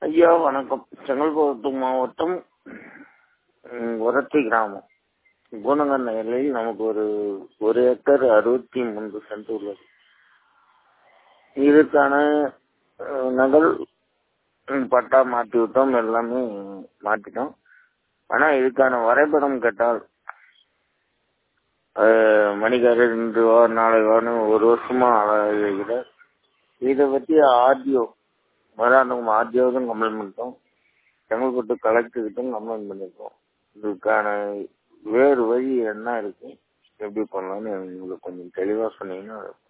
ஐயா வணக்கம் செங்கல்பட்டு மாவட்டம் ம், ஒரத்தி கிராமம் குணங்கண்ண எல்லையில் நமக்கு ஒரு ஒரு ஏக்கர் அறுபத்தி மூன்று சென்ட் உள்ளது இதற்கான அஹ், நகல் ம், பட்டா மாற்றி விட்டோம் எல்லாமே மாற்றிட்டோம் ஆனா இதுக்கான வரைபடம் கேட்டால் அஹ், மணிக்காரர் இன்று வா நாளை வான்னு ஒரு வருஷமா அழகிற இதை பத்தி ஆர்டிஓ மதுராந்தகம் ஆர்டிஓவும் கம்ப்ளைண்ட் பண்ணிட்டோம் செங்கல்பட்டு கலெக்டர்கிட்டும் கம்ப்ளைண்ட் பண்ணியிருக்கோம் இதுக்கான வேறு வழி என்ன இருக்கு எப்படி பண்ணலாம்னு உங்களுக்கு கொஞ்சம் தெளிவா சொன்னீங்கன்னா